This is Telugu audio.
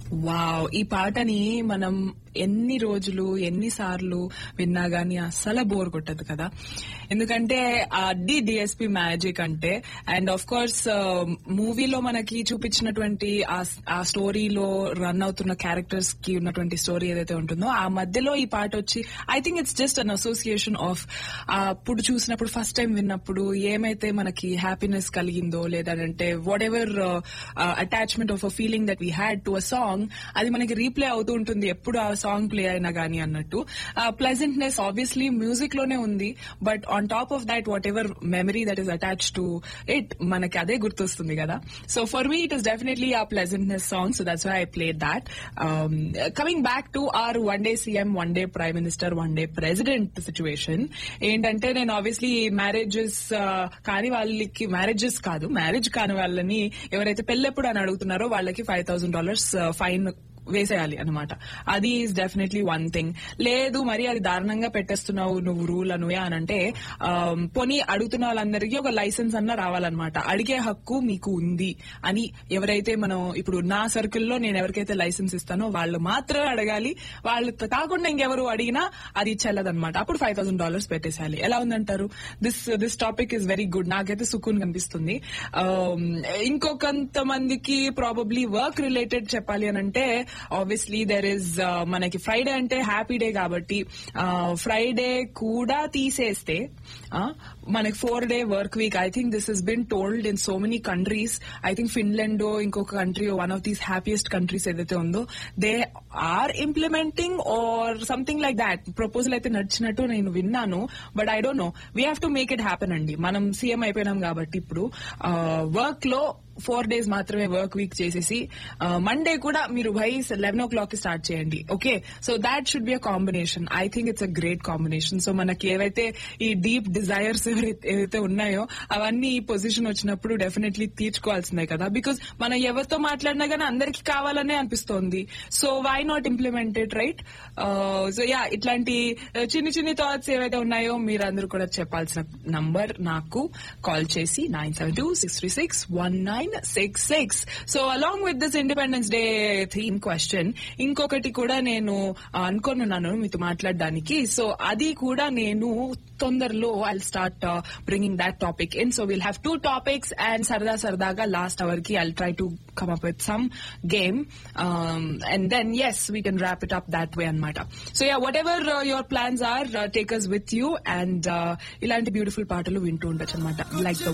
వావ్ ఈ పాటని మనం ఎన్ని రోజులు ఎన్నిసార్లు విన్నా గానీ అస్సలు బోర్ కొట్టదు కదా ఎందుకంటే అది డిఎస్పి మ్యాజిక్ అంటే అండ్ ఆఫ్ కోర్స్ మూవీలో మనకి చూపించినటువంటి ఆ- ఆ స్టోరీలో రన్ అవుతున్న క్యారెక్టర్స్ కి ఉన్నటువంటి స్టోరీ ఏదైతే ఉంటుందో ఆ మధ్యలో ఈ పాట వచ్చి I think it's just an association of అప్పుడు చూసినప్పుడు ఫస్ట్ టైం విన్నప్పుడు ఏమైతే మనకి హ్యాపీనెస్ కలిగిందో లేదంటే whatever attachment of a feeling that we had to a song అది మనకి రీప్లే అవుతూ ఉంటుంది ఎప్పుడు ఆ సాంగ్ ప్లే అయినా గానీ అన్నట్టు ప్లెజెంట్నెస్ ఆబ్వియస్లీ మ్యూజిక్ లోనే ఉంది but on top of that whatever memory that is attach to it మనకి అదే గుర్తొస్తుంది కదా so for me it is definitely a pleasantness song so that's why I play that coming back to our one day CM one day prime minister one day president situation ఏంటంటే నేను ఆబ్వియస్లీ మ్యారేజెస్ కాని వాళ్ళకి మ్యారేజెస్ కాదు మ్యారేజ్ కాని వాళ్ళని ఎవరైతే పెళ్ళెప్పుడు అని అడుగుతున్నారో వాళ్ళకి ఫైవ్ థౌసండ్ డాలర్స్ ఫైన్ వేసేయాలి అనమాట అది ఈస్ డెఫినెట్లీ వన్ థింగ్ లేదు మరి అది దారుణంగా పెట్టేస్తున్నావు నువ్వు రూల్ అనువే అని అంటే ఆమ్, పోనీ అడుగుతున్న వాళ్ళందరికీ ఒక లైసెన్స్ అన్న రావాలన్నమాట అడిగే హక్కు మీకు ఉంది అని ఎవరైతే మనం ఇప్పుడు నా సర్కిల్లో నేను ఎవరికైతే లైసెన్స్ ఇస్తానో వాళ్ళు మాత్రమే అడగాలి వాళ్ళు కాకుండా ఇంకెవరు అడిగినా అది చెల్లదన్నమాట అప్పుడు ఫైవ్ థౌసండ్ డాలర్స్ పెట్టేసేయాలి ఎలా ఉందంటారు this this topic is very good నాకైతే సుకూన్ కనిపిస్తుంది ఆమ్, ఇంకొకంత మందికి ప్రాబబ్లీ వర్క్ రిలేటెడ్ చెప్పాలి అని అంటే ఆబ్వియస్లీ దెర్ ఇస్ మనకి ఫ్రైడే అంటే హ్యాపీ డే కాబట్టి ఫ్రైడే కూడా తీసేస్తే ఆ, మనకి four day work week I think this is been told in so many countries I think Finland ఇంకొక country one of these happiest countries ఏదైతే ఉందో they are implementing or something like that proposal అయితే నడిచినట్టు నేను విన్నాను but I don't know we have to make it happen అండి మనం సీఎం అయిపోయినాం కాబట్టి ఇప్పుడు వర్క్ లో ఫోర్ డేస్ మాత్రమే వర్క్ వీక్ చేసేసి మండే కూడా మీరు భై లెవెన్ ఓ క్లాక్ కి స్టార్ట్ చేయండి okay so that should be a combination I think it's a great combination so మనకి ఏవైతే ఈ డీప్ డిజైర్స్ ఏవైతే ఉన్నాయో అవన్నీ ఈ పొజిషన్ వచ్చినప్పుడు డెఫినెట్లీ తీర్చుకోవాల్సిందే కదా బికాస్ మనం ఎవరితో మాట్లాడినా గానీ అందరికి కావాలనే అనిపిస్తోంది so why not implement it right so yeah ఇట్లాంటి uh, చిన్ని చిన్ని థాట్స్ ఏవైతే ఉన్నాయో మీరు అందరూ కూడా చెప్పాల్సిన నంబర్ నాకు కాల్ చేసి nine seven two six three six one nine six six so along with this independence day theme question ఇంకొకటి కూడా నేను uh, అనుకున్నాను మీతో మాట్లాడడానికి సో అది కూడా నేను తొందరలో I start bringing that topic in so will have two topics and సరదా సరదాగా లాస్ట్ అవర్ కి I try to come up with some game and then as we can wrap it up that way అనమాట so yeah whatever your plans are takers with you and ఇలాంటి బ్యూటిఫుల్ పాటలు వింటూ ఉండొచ్చు అనమాట లైక్ ద